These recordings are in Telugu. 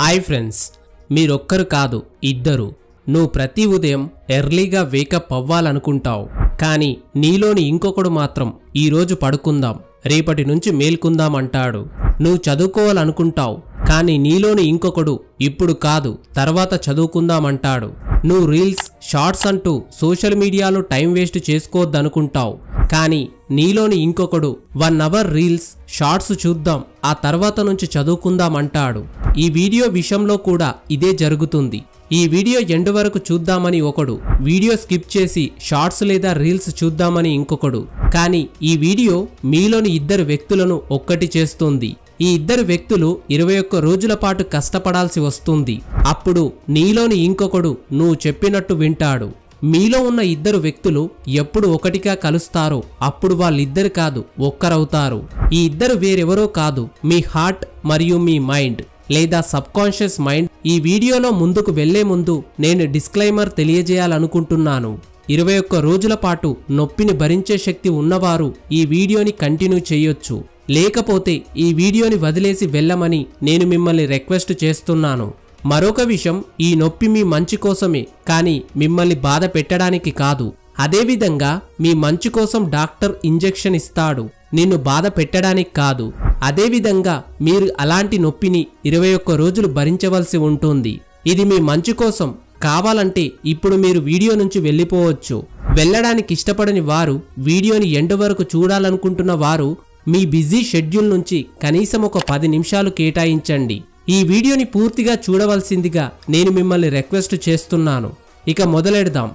హాయ్ ఫ్రెండ్స్ మీరొక్కరు కాదు ఇద్దరు నువ్వు ప్రతి ఉదయం ఎర్లీగా వేకప్ అవ్వాలనుకుంటావు కానీ నీలోని ఇంకొకడు మాత్రం ఈరోజు పడుకుందాం రేపటి నుంచి మేల్కుందాం అంటాడు నువ్వు చదువుకోవాలనుకుంటావు కానీ నీలోని ఇంకొకడు ఇప్పుడు కాదు తర్వాత చదువుకుందామంటాడు నువ్వు రీల్స్ షార్ట్స్ అంటూ సోషల్ మీడియాలో టైం వేస్ట్ చేసుకోవద్దనుకుంటావు కానీ నీలోని ఇంకొకడు వన్ అవర్ రీల్స్ షార్ట్స్ చూద్దాం ఆ తర్వాత నుంచి చదువుకుందాం అంటాడు ఈ వీడియో విషయంలో కూడా ఇదే జరుగుతుంది ఈ వీడియో ఎండ్ వరకు చూద్దామని ఒకడు వీడియో స్కిప్ చేసి షార్ట్స్ లేదా రీల్స్ చూద్దామని ఇంకొకడు కానీ ఈ వీడియో మీలోని ఇద్దరు వ్యక్తులను ఒక్కటి చేస్తుంది ఈ ఇద్దరు వ్యక్తులు ఇరవై ఒక్క రోజుల పాటు కష్టపడాల్సి వస్తుంది అప్పుడు నీలోని ఇంకొకడు నువ్వు చెప్పినట్టు వింటాడు మీలో ఉన్న ఇద్దరు వ్యక్తులు ఎప్పుడు ఒకటిగా కలుస్తారో అప్పుడు వాళ్ళిద్దరు కాదు ఒక్కరవుతారు ఈ ఇద్దరు వేరెవరో కాదు మీ హార్ట్ మరియు మీ మైండ్ లేదా సబ్ కాన్షియస్ మైండ్ ఈ వీడియోలో ముందుకు వెళ్లే ముందు నేను డిస్క్లైమర్ తెలియజేయాలనుకుంటున్నాను ఇరవై ఒక్క రోజుల పాటు నొప్పిని భరించే శక్తి ఉన్నవారు ఈ వీడియోని కంటిన్యూ చేయొచ్చు లేకపోతే ఈ వీడియోని వదిలేసి వెళ్ళమని నేను మిమ్మల్ని రిక్వెస్ట్ చేస్తున్నాను మరొక విషయం ఈ నొప్పి మీ మంచి కోసమే కానీ మిమ్మల్ని బాధ పెట్టడానికి కాదు అదేవిధంగా మీ మంచి కోసం డాక్టర్ ఇంజెక్షన్ ఇస్తాడు నిన్ను బాధ పెట్టడానికి కాదు అదేవిధంగా మీరు అలాంటి నొప్పిని ఇరవై ఒక్క రోజులు భరించవలసి ఉంటుంది ఇది మీ మంచి కోసం కావాలంటే ఇప్పుడు మీరు వీడియో నుంచి వెళ్ళిపోవచ్చు వెళ్ళడానికి ఇష్టపడని వారు వీడియోని ఎండ్ వరకు చూడాలనుకుంటున్న వారు మీ బిజీ షెడ్యూల్ నుంచి కనీసం ఒక పది నిమిషాలు కేటాయించండి ఈ వీడియోని పూర్తిగా చూడవలసిందిగా నేను మిమ్మల్ని రిక్వెస్ట్ చేస్తున్నాను ఇక మొదలెడదాం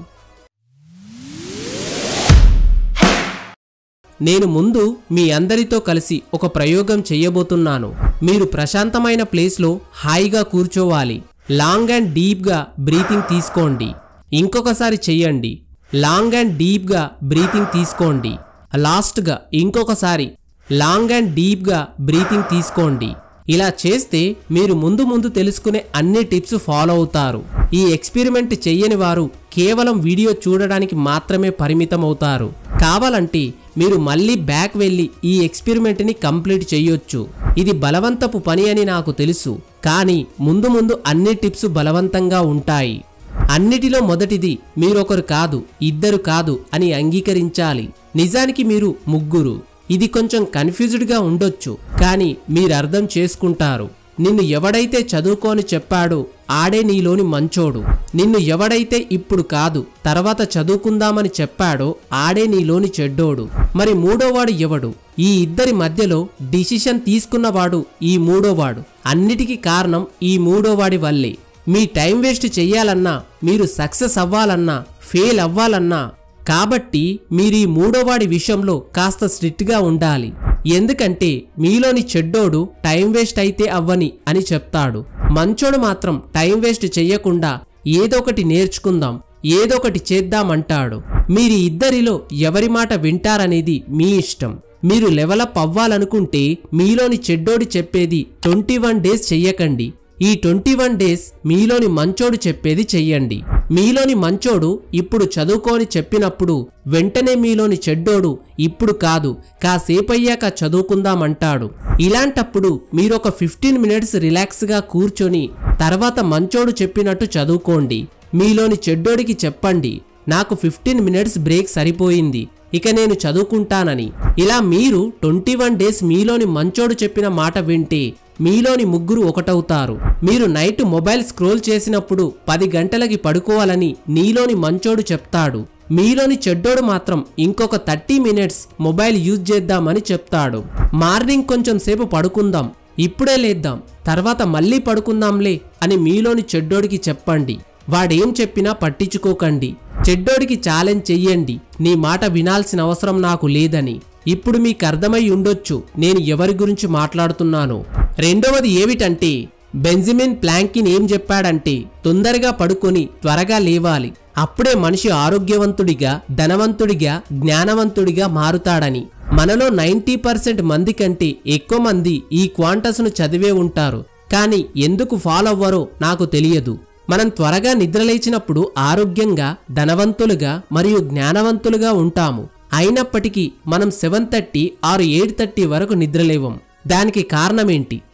నేను ముందు మీ అందరితో కలిసి ఒక ప్రయోగం చేయబోతున్నాను మీరు ప్రశాంతమైన ప్లేస్లో హాయిగా కూర్చోవాలి లాంగ్ అండ్ డీప్గా బ్రీతింగ్ తీసుకోండి ఇంకొకసారి చెయ్యండి లాంగ్ అండ్ డీప్గా బ్రీతింగ్ తీసుకోండి లాస్ట్గా ఇంకొకసారి లాంగ్ అండ్ డీప్గా బ్రీతింగ్ తీసుకోండి ఇలా చేస్తే మీరు ముందు ముందు తెలుసుకునే అన్ని టిప్స్ ఫాలో అవుతారు ఈ ఎక్స్పెరిమెంట్ చెయ్యని వారు కేవలం వీడియో చూడడానికి మాత్రమే పరిమితం అవుతారు కావాలంటే మీరు మళ్ళీ బ్యాక్ వెళ్ళి ఈ ఎక్స్పెరిమెంట్ని కంప్లీట్ చేయొచ్చు ఇది బలవంతపు పని అని నాకు తెలుసు కానీ ముందు ముందు అన్ని టిప్స్ బలవంతంగా ఉంటాయి అన్నిటిలో మొదటిది మీరొకరు కాదు ఇద్దరు కాదు అని అంగీకరించాలి నిజానికి మీరు ముగ్గురు ఇది కొంచెం కన్ఫ్యూజ్డ్గా ఉండొచ్చు కానీ మీరు అర్థం చేసుకుంటారు నిన్ను ఎవడైతే చదువుకోని చెప్పాడో ఆడే నీలోని మంచోడు నిన్ను ఎవడైతే ఇప్పుడు కాదు తర్వాత చదువుకుందామని చెప్పాడో ఆడే నీలోని చెడ్డోడు మరి మూడోవాడు ఎవడు ఈ ఇద్దరి మధ్యలో డిసిషన్ తీసుకున్నవాడు ఈ మూడోవాడు అన్నిటికీ కారణం ఈ మూడోవాడి వల్లే మీ టైం వేస్ట్ చెయ్యాలన్నా మీరు సక్సెస్ అవ్వాలన్నా ఫెయిల్ అవ్వాలన్నా కాబట్టి మీరు ఈ మూడోవాడి విషయంలో కాస్త స్ట్రిక్ట్గా ఉండాలి ఎందుకంటే మీలోని చెడ్డోడు టైం వేస్ట్ అయితే అవ్వని అని చెప్తాడు మంచోడు మాత్రం టైం వేస్ట్ చెయ్యకుండా ఏదొకటి నేర్చుకుందాం ఏదొకటి చేద్దామంటాడు మీరు ఇద్దరిలో ఎవరి మాట వింటారనేది మీ ఇష్టం మీరు లెవలప్ అవ్వాలనుకుంటే మీలోని చెడ్డోడు చెప్పేది ట్వంటీ వన్ డేస్ చెయ్యకండి ఈ ట్వంటీ వన్ డేస్ మీలోని మంచోడు చెప్పేది చెయ్యండి మీలోని మంచోడు ఇప్పుడు చదువుకోని చెప్పినప్పుడు వెంటనే మీలోని చెడ్డోడు ఇప్పుడు కాదు కాసేపయ్యాక చదువుకుందామంటాడు ఇలాంటప్పుడు మీరొక ఫిఫ్టీన్ మినిట్స్ రిలాక్స్గా కూర్చొని తర్వాత మంచోడు చెప్పినట్టు చదువుకోండి మీలోని చెడ్డోడికి చెప్పండి నాకు ఫిఫ్టీన్ మినిట్స్ బ్రేక్ సరిపోయింది ఇక నేను చదువుకుంటానని ఇలా మీరు ట్వంటీ వన్ డేస్ మీలోని మంచోడు చెప్పిన మాట వింటే మీలోని ముగ్గురు ఒకటవుతారు మీరు నైట్ మొబైల్ స్క్రోల్ చేసినప్పుడు పది గంటలకి పడుకోవాలని నీలోని మంచోడు చెప్తాడు మీలోని చెడ్డోడు మాత్రం ఇంకొక థర్టీ మినిట్స్ మొబైల్ యూజ్ చేద్దామని చెప్తాడు మార్నింగ్ కొంచెం సేపు పడుకుందాం ఇప్పుడే లేద్దాం తర్వాత మళ్ళీ పడుకుందాంలే అని మీలోని చెడ్డోడికి చెప్పండి వాడేం చెప్పినా పట్టించుకోకండి చెడ్డోడికి ఛాలెంజ్ చెయ్యండి నీ మాట వినాల్సిన అవసరం నాకు లేదని ఇప్పుడు మీకు అర్థమై ఉండొచ్చు నేను ఎవరి గురించి మాట్లాడుతున్నాను రెండవది ఏమిటంటే బెంజమిన్ ప్లాంకిన్ ఏం చెప్పాడంటే తొందరగా పడుకొని త్వరగా లేవాలి అప్పుడే మనిషి ఆరోగ్యవంతుడిగా ధనవంతుడిగా జ్ఞానవంతుడిగా మారుతాడని మనలో నైంటీ పర్సెంట్ మంది కంటే ఎక్కువ మంది ఈ క్వాంటస్ను చదివే ఉంటారు కానీ ఎందుకు ఫాలో అవ్వరో నాకు తెలియదు మనం త్వరగా నిద్రలేచినప్పుడు ఆరోగ్యంగా ధనవంతులుగా మరియు జ్ఞానవంతులుగా ఉంటాము అయినప్పటికీ మనం సెవెన్ థర్టీ ఆరు ఎయిట్ థర్టీ వరకు నిద్రలేవం దానికి కారణమేంటి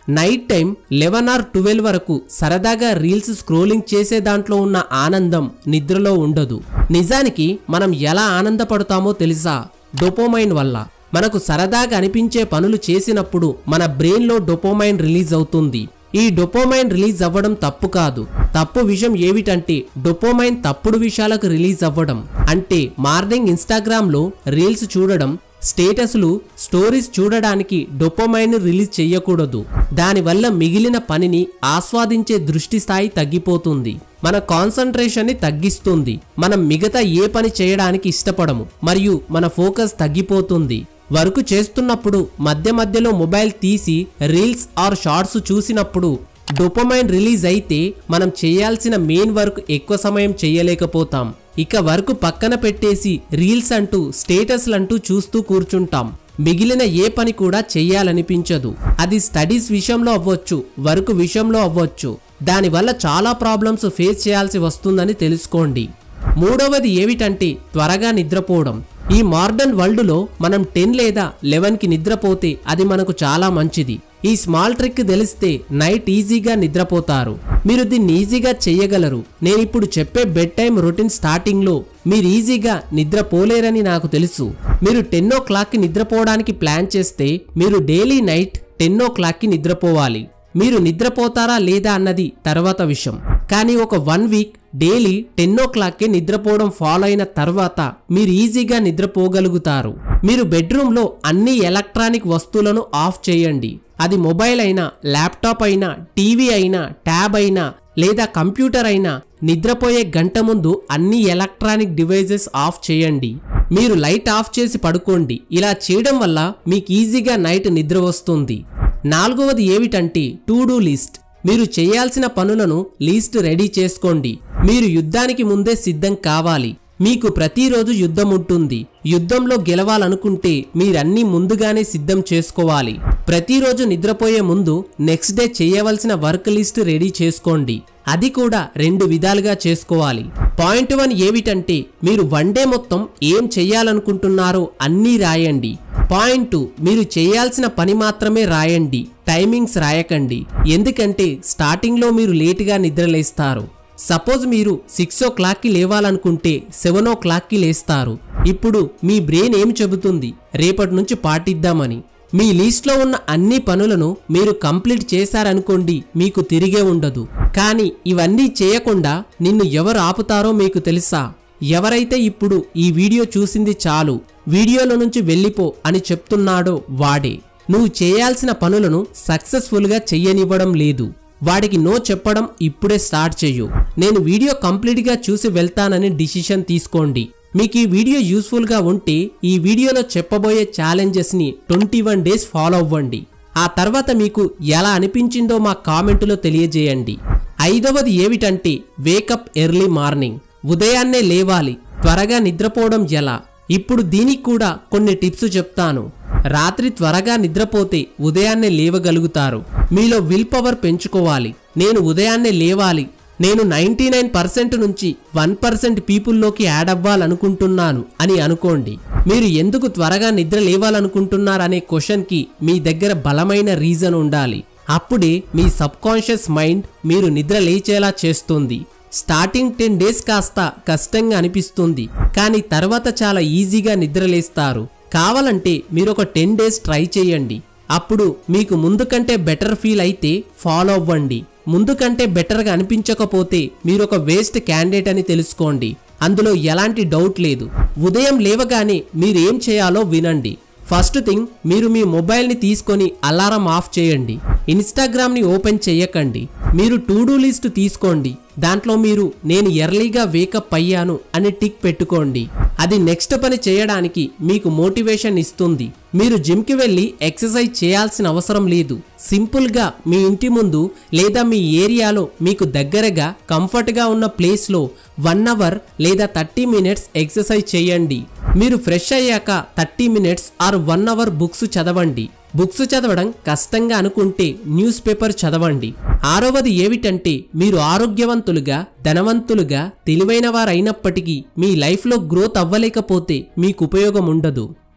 night time eleven or twelve వరకు సరదాగా రీల్స్ స్క్రోలింగ్ చేసే దాంట్లో ఉన్న ఆనందం నిద్రలో ఉండదు నిజానికి మనం ఎలా ఆనందపడతామో తెలుసా డొపోమైన్ వల్ల మనకు సరదాగా అనిపించే పనులు చేసినప్పుడు మన బ్రెయిన్లో డొపోమైన్ రిలీజ్ అవుతుంది ఈ డొపోమైన్ రిలీజ్ అవ్వడం తప్పు కాదు తప్పు విషయం ఏమిటంటే డొపోమైన్ తప్పుడు విషయాలకు రిలీజ్ అవ్వడం అంటే మార్నింగ్ ఇన్స్టాగ్రామ్లో రీల్స్ చూడడం స్టేటస్లు స్టోరీస్ చూడడానికి డొపోమైన్ రిలీజ్ చేయకూడదు దానివల్ల మిగిలిన పనిని ఆస్వాదించే దృష్టి స్థాయి తగ్గిపోతుంది మన కాన్సన్ట్రేషన్ ని తగ్గిస్తుంది మనం మిగతా ఏ పని చేయడానికి ఇష్టపడము మరియు మన ఫోకస్ తగ్గిపోతుంది వర్క్ చేస్తున్నప్పుడు మధ్య మధ్యలో మొబైల్ తీసి రీల్స్ ఆర్ షార్ట్స్ చూసినప్పుడు డొపమైన్ రిలీజ్ అయితే మనం చేయాల్సిన మెయిన్ వర్క్ ఎక్కువ సమయం చేయలేకపోతాం ఇక వర్క్ పక్కన పెట్టేసి రీల్స్ అంటూ స్టేటస్లు అంటూ చూస్తూ కూర్చుంటాం మిగిలిన ఏ పని కూడా చెయ్యాలనిపించదు అది స్టడీస్ విషయంలో అవ్వచ్చు వర్క్ విషయంలో అవ్వచ్చు దానివల్ల చాలా ప్రాబ్లమ్స్ ఫేస్ చేయాల్సి వస్తుందని తెలుసుకోండి మూడవది ఏమిటంటే త్వరగా నిద్రపోవడం ఈ మోడర్న్ వరల్డ్లో మనం టెన్ లేదా లెవెన్కి నిద్రపోతే అది మనకు చాలా మంచిది ఈ స్మాల్ ట్రిక్ తెలిస్తే నైట్ ఈజీగా నిద్రపోతారు మీరు దీన్ని ఈజీగా చెయ్యగలరు నేను ఇప్పుడు చెప్పే బెడ్ టైం రొటీన్ స్టార్టింగ్లో మీరు ఈజీగా నిద్రపోలేరని నాకు తెలుసు మీరు టెన్ ఓ క్లాక్కి నిద్రపోవడానికి ప్లాన్ చేస్తే మీరు డైలీ నైట్ టెన్ ఓ క్లాక్కి నిద్రపోవాలి మీరు నిద్రపోతారా లేదా అన్నది తర్వాత విషయం కానీ ఒక వన్ వీక్ డైలీ టెన్ ఓ క్లాక్కి నిద్రపోవడం ఫాలో అయిన తర్వాత మీరు ఈజీగా నిద్రపోగలుగుతారు మీరు బెడ్రూమ్లో అన్ని ఎలక్ట్రానిక్ వస్తువులను ఆఫ్ చేయండి అది మొబైల్ అయినా ల్యాప్టాప్ అయినా టీవీ అయినా ట్యాబ్ అయినా లేదా కంప్యూటర్ అయినా నిద్రపోయే గంట ముందు అన్ని ఎలక్ట్రానిక్ డివైజెస్ ఆఫ్ చేయండి మీరు లైట్ ఆఫ్ చేసి పడుకోండి ఇలా చేయడం వల్ల మీకు ఈజీగా నైట్ నిద్ర వస్తుంది నాలుగవది ఏమిటంటే టు డూ లిస్ట్ మీరు చేయాల్సిన పనులను లిస్ట్ రెడీ చేసుకోండి మీరు యుద్ధానికి ముందే సిద్ధం కావాలి మీకు ప్రతిరోజు యుద్ధం ఉంటుంది యుద్ధంలో గెలవాలనుకుంటే మీరన్నీ ముందుగానే సిద్ధం చేసుకోవాలి ప్రతిరోజు నిద్రపోయే ముందు నెక్స్ట్ డే చేయవలసిన వర్క్ లిస్ట్ రెడీ చేసుకోండి అది కూడా రెండు విధాలుగా చేసుకోవాలి పాయింట్ వన్ ఏమిటంటే మీరు వన్ డే మొత్తం ఏం చెయ్యాలనుకుంటున్నారో అన్నీ రాయండి పాయింట్ టూ మీరు చేయాల్సిన పని మాత్రమే రాయండి టైమింగ్స్ రాయకండి ఎందుకంటే స్టార్టింగ్లో మీరు లేటుగా నిద్రలేస్తారు సపోజ్ మీరు సిక్స్ ఓ క్లాక్కి లేవాలనుకుంటే సెవెన్ ఓ క్లాక్కి లేస్తారు ఇప్పుడు మీ బ్రెయిన్ ఏమి చెబుతుంది రేపటి నుంచి పాటిద్దామని మీ లిస్ట్లో ఉన్న అన్ని పనులను మీరు కంప్లీట్ చేశారనుకోండి మీకు తిరిగే ఉండదు కానీ ఇవన్నీ చేయకుండా నిన్ను ఎవరు ఆపుతారో మీకు తెలుసా ఎవరైతే ఇప్పుడు ఈ వీడియో చూసింది చాలు వీడియోలో నుంచి వెళ్ళిపో అని చెప్తున్నాడో వాడే నువ్వు చేయాల్సిన పనులను సక్సెస్ఫుల్గా చెయ్యనివ్వడం లేదు వాడికి నో చెప్పడం ఇప్పుడే స్టార్ట్ చెయ్యు నేను వీడియో కంప్లీట్గా చూసి వెళ్తానని డిసిషన్ తీసుకోండి మీకు ఈ వీడియో యూస్ఫుల్గా ఉంటే ఈ వీడియోలో చెప్పబోయే ఛాలెంజెస్ని ట్వంటీ వన్ డేస్ ఫాలో అవ్వండి ఆ తర్వాత మీకు ఎలా అనిపించిందో మా కామెంటులో తెలియజేయండి ఐదవది ఏమిటంటే వేకప్ ఎర్లీ మార్నింగ్ ఉదయాన్నే లేవాలి త్వరగా నిద్రపోవడం ఎలా ఇప్పుడు దీనికి కూడా కొన్ని టిప్స్ చెప్తాను రాత్రి త్వరగా నిద్రపోతే ఉదయాన్నే లేవగలుగుతారు మీలో విల్ పవర్ పెంచుకోవాలి నేను ఉదయాన్నే లేవాలి నేను నైంటీ నైన్ పర్సెంట్ నుంచి వన్ పర్సెంట్ పీపుల్లోకి యాడ్ అవ్వాలనుకుంటున్నాను అని అనుకోండి మీరు ఎందుకు త్వరగా నిద్ర లేవాలనుకుంటున్నారనే క్వశ్చన్కి మీ దగ్గర బలమైన రీజన్ ఉండాలి అప్పుడే మీ సబ్ కాన్షియస్ మైండ్ మీరు నిద్ర లేచేలా చేస్తుంది స్టార్టింగ్ టెన్ డేస్ కాస్త కష్టంగా అనిపిస్తుంది కానీ తర్వాత చాలా ఈజీగా నిద్రలేస్తారు కావాలంటే మీరు ఒక టెన్ డేస్ ట్రై చేయండి అప్పుడు మీకు ముందు కంటే బెటర్ ఫీల్ అయితే ఫాలో అవ్వండి ముందు కంటే బెటర్గా అనిపించకపోతే మీరు ఒక వేస్ట్ క్యాండిడేట్ అని తెలుసుకోండి అందులో ఎలాంటి డౌట్ లేదు ఉదయం లేవగానే మీరు ఏం చేయాలో వినండి ఫస్ట్ థింగ్ మీరు మీ మొబైల్ని తీసుకొని అలారం ఆఫ్ చేయండి ఇన్స్టాగ్రామ్ని ఓపెన్ చేయకండి మీరు టు డూ లిస్ట్ తీసుకోండి దాంట్లో మీరు నేను ఎర్లీగా వేకప్ అయ్యాను అని టిక్ పెట్టుకోండి అది నెక్స్ట్ పని చేయడానికి మీకు మోటివేషన్ ఇస్తుంది మీరు జిమ్కి వెళ్ళి ఎక్సర్సైజ్ చేయాల్సిన అవసరం లేదు సింపుల్గా మీ ఇంటి ముందు లేదా మీ ఏరియాలో మీకు దగ్గరగా కంఫర్ట్గా ఉన్న ప్లేస్లో వన్ అవర్ లేదా థర్టీ మినిట్స్ ఎక్సర్సైజ్ చేయండి మీరు ఫ్రెష్ అయ్యాక thirty minutes or one hour books చదవండి బుక్స్ చదవడం కష్టంగా అనుకుంటే న్యూస్ పేపర్ చదవండి ఆరవది ఏమిటంటే మీరు ఆరోగ్యవంతులుగా ధనవంతులుగా తెలివైన వారైనప్పటికీ మీ లైఫ్లో గ్రోత్ అవ్వలేకపోతే మీకు ఉపయోగం ఉండదు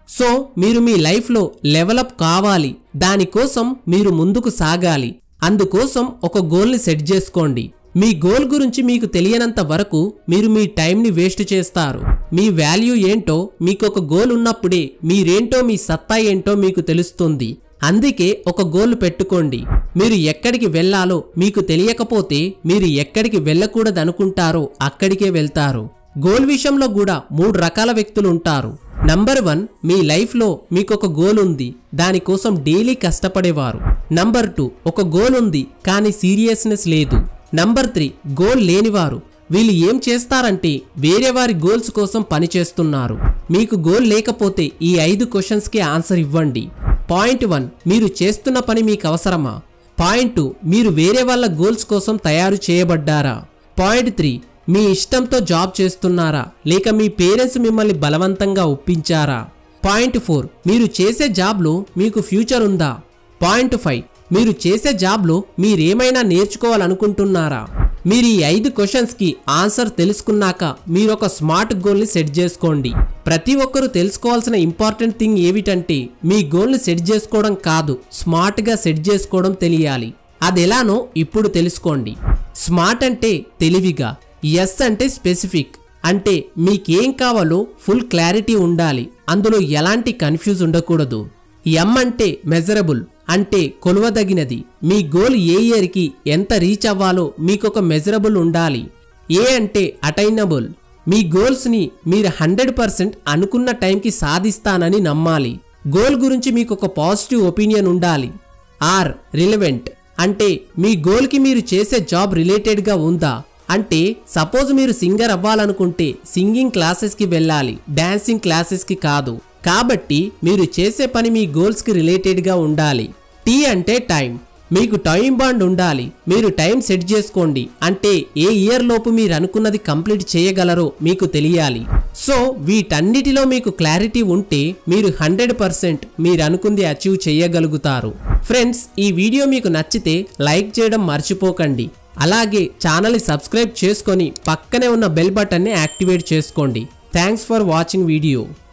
సో మీరు మీ లైఫ్లో లెవలప్ కావాలి దానికోసం మీరు ముందుకు సాగాలి అందుకోసం ఒక గోల్ని సెట్ చేసుకోండి మీ గోల్ గురించి మీకు తెలియనంత వరకు మీరు మీ టైంని వేస్ట్ చేస్తారు మీ వాల్యూ ఏంటో మీకు ఒక గోల్ ఉన్నప్పుడే మీరేంటో మీ సత్తా ఏంటో మీకు తెలుస్తుంది అందుకే ఒక గోల్ పెట్టుకోండి మీరు ఎక్కడికి వెళ్ళాలో మీకు తెలియకపోతే మీరు ఎక్కడికి వెళ్ళకూడదనుకుంటారో అక్కడికే వెళ్తారు గోల్ విషయంలో కూడా మూడు రకాల వ్యక్తులు ఉంటారు నంబర్ వన్ మీ లైఫ్లో మీకు ఒక గోల్ ఉంది దానికోసం డైలీ కష్టపడేవారు నంబర్ టూ ఒక గోల్ ఉంది కానీ సీరియస్నెస్ లేదు నంబర్ త్రీ గోల్ లేనివారు వీళ్ళు ఏం చేస్తారంటే వేరే వారి గోల్స్ కోసం పనిచేస్తున్నారు మీకు గోల్ లేకపోతే ఈ ఐదు క్వశ్చన్స్కి ఆన్సర్ ఇవ్వండి పాయింట్ వన్ మీరు చేస్తున్న పని మీకు అవసరమా పాయింట్ టూ మీరు వేరే వాళ్ళ గోల్స్ కోసం తయారు చేయబడ్డారా పాయింట్ త్రీ మీ ఇష్టంతో జాబ్ చేస్తున్నారా లేక మీ పేరెంట్స్ మిమ్మల్ని బలవంతంగా ఒప్పించారా పాయింట్ ఫోర్ మీరు చేసే జాబ్లో మీకు ఫ్యూచర్ ఉందా పాయింట్ ఫైవ్ మీరు చేసే జాబ్లో మీరేమైనా నేర్చుకోవాలనుకుంటున్నారా మీరు ఈ ఐదు క్వశ్చన్స్కి ఆన్సర్ తెలుసుకున్నాక మీరు ఒక స్మార్ట్ గోల్ని సెట్ చేసుకోండి ప్రతి ఒక్కరూ తెలుసుకోవాల్సిన ఇంపార్టెంట్ థింగ్ ఏమిటంటే మీ గోల్ని సెట్ చేసుకోవడం కాదు స్మార్ట్గా సెట్ చేసుకోవడం తెలియాలి అది ఎలానో ఇప్పుడు తెలుసుకోండి స్మార్ట్ అంటే తెలివిగా ఎస్ అంటే స్పెసిఫిక్ అంటే మీకేం కావాలో ఫుల్ క్లారిటీ ఉండాలి అందులో ఎలాంటి కన్ఫ్యూజ్ ఉండకూడదు ఎం అంటే మెజరబుల్ అంటే కొలవదగినది మీ గోల్ ఏ ఇయర్కి ఎంత రీచ్ అవ్వాలో మీకొక మెజరబుల్ ఉండాలి ఏ అంటే అటైనబుల్ మీ గోల్స్ని మీరు హండ్రెడ్ పర్సెంట్ అనుకున్న టైంకి సాధిస్తానని నమ్మాలి గోల్ గురించి మీకు ఒక పాజిటివ్ ఒపీనియన్ ఉండాలి ఆర్ రిలవెంట్ అంటే మీ గోల్కి మీరు చేసే జాబ్ రిలేటెడ్గా ఉందా అంటే సపోజ్ మీరు సింగర్ అవ్వాలనుకుంటే సింగింగ్ క్లాసెస్కి వెళ్ళాలి డాన్సింగ్ క్లాసెస్కి కాదు కాబట్టి మీరు చేసే పని మీ గోల్స్కి రిలేటెడ్గా ఉండాలి టీ అంటే టైం మీకు టైం బాండ్ ఉండాలి మీరు టైం సెట్ చేసుకోండి అంటే ఏ ఇయర్ లోపు మీరు అనుకున్నది కంప్లీట్ చేయగలరో మీకు తెలియాలి సో వీటన్నిటిలో మీకు క్లారిటీ ఉంటే మీరు హండ్రెడ్ పర్సెంట్ మీరు అనుకుంది అచీవ్ చేయగలుగుతారు ఫ్రెండ్స్ ఈ వీడియో మీకు నచ్చితే లైక్ చేయడం మర్చిపోకండి అలాగే ఛానల్ని సబ్స్క్రైబ్ చేసుకొని పక్కనే ఉన్న బెల్ బటన్ని యాక్టివేట్ చేసుకోండి థ్యాంక్స్ ఫర్ వాచింగ్ వీడియో